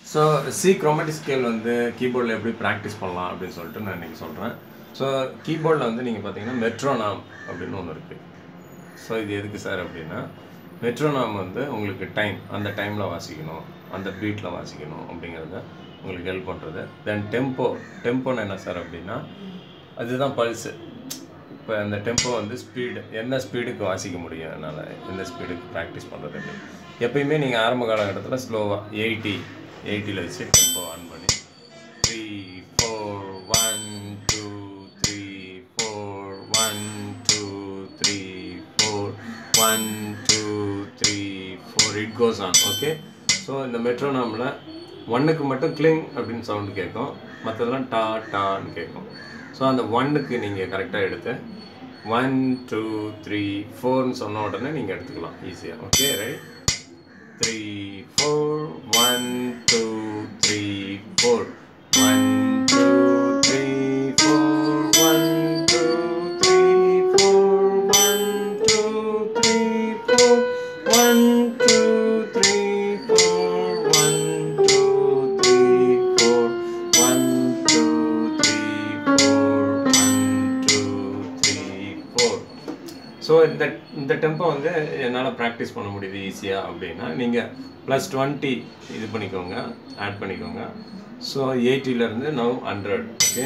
so C chromatic scale வந்து கீபோர்டில் எப்படி ப்ராக்டிஸ் பண்ணலாம் அப்படின்னு சொல்லிட்டு நான் இன்றைக்கி சொல்கிறேன் ஸோ கீபோர்டில் வந்து நீங்கள் பார்த்தீங்கன்னா மெட்ரோனாம் அப்படின்னு ஒன்று இருக்குது ஸோ இது எதுக்கு சார் அப்படின்னா மெட்ரோனாம் வந்து உங்களுக்கு டைம் அந்த டைமில் வாசிக்கணும் அந்த பீட்டில் வாசிக்கணும் அப்படிங்கிறத உங்களுக்கு ஹெல்ப் பண்ணுறது தென் டெம்போ டெம்போன்னு என்ன சார் அப்படின்னா அதுதான் பல்ஸு இப்போ அந்த டெம்போ வந்து ஸ்பீடு என்ன ஸ்பீடுக்கு வாசிக்க முடியும் என்னால் எந்த ஸ்பீடுக்கு ப்ராக்டிஸ் பண்ணுறது எப்பயுமே நீங்கள் ஆரம்ப காலகட்டத்தில் ஸ்லோவாக எயிட்டி எயிட்டியில் வச்சு டெம்போ ஆன் பண்ணி three four one two three four one two three four one two three four it goes on okay so இந்த மெட்ரோனாமில் ஒன்னுக்கு மட்டும் கிளிங் அப்படின்னு சவுண்டு கேட்கும் மற்றதெல்லாம் டா டான்னு கேட்கும் ஸோ அந்த ஒன்னுக்கு நீங்கள் கரெக்டாக எடுத்து ஒன் டூ த்ரீ ஃபோர்னு சொன்ன உடனே நீங்கள் எடுத்துக்கலாம் ஈஸியாக okay right three four one two three four one two three four one two three four one two three four one two three four one two three four one two three four one two three four so இந்த இந்த tempo வந்து என்னால் practice பண்ண முடியுது ஈஸியாக அப்படின்னா நீங்கள் plus twenty இது பண்ணிக்கோங்க ஆட் பண்ணிக்கோங்க ஸோ எயிட்டிலேருந்து now hundred okay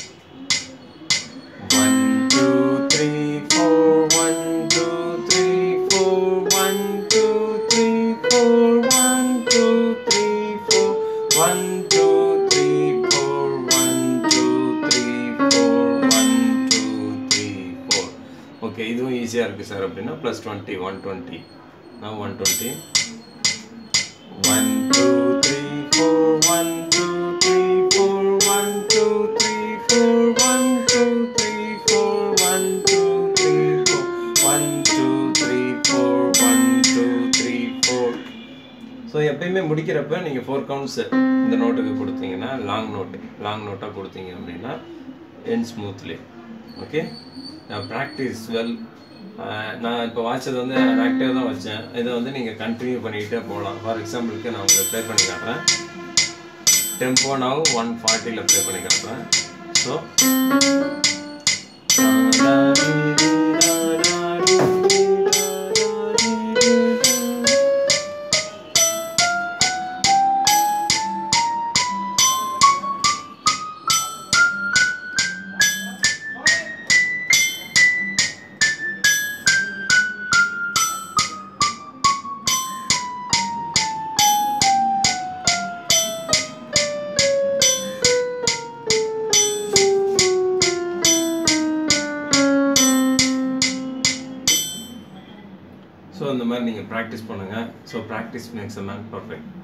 one two three four one two three four one two three four one two three four one two three four one two three four one two three four okay இதுவும் ஈஸியாக இருக்குது sir அப்படின்னா plus twenty one twenty நான் one twenty one two three four one two three four one two three four one two three four one two three four one two three four one two three four so எப்பயுமே முடிக்கிறப்ப நீங்கள் four counts இந்த நோட்டுக்கு கொடுத்தீங்கன்னா long note long நோட்டாக கொடுத்தீங்க அப்படின்னா என் smoothly okay நான் ப்ராக்டிஸ் வெல் நான் இப்போ வாட்சது வந்து ஆக்டிவாக தான் வச்சேன் இதை வந்து நீங்கள் கண்டினியூ பண்ணிக்கிட்டே போகலாம் ஃபார் எக்ஸாம்பிளுக்கு நான் உங்களுக்கு ப்ளே பண்ணி காட்டுறேன் டெம்போ நான் ஒன் ஃபார்ட்டியில் ப்ளே பண்ணி காட்டுறேன் ஸோ ஸோ இந்த மாதிரி நீங்கள் ப்ராக்டிஸ் பண்ணுங்கள் so practice makes a man perfect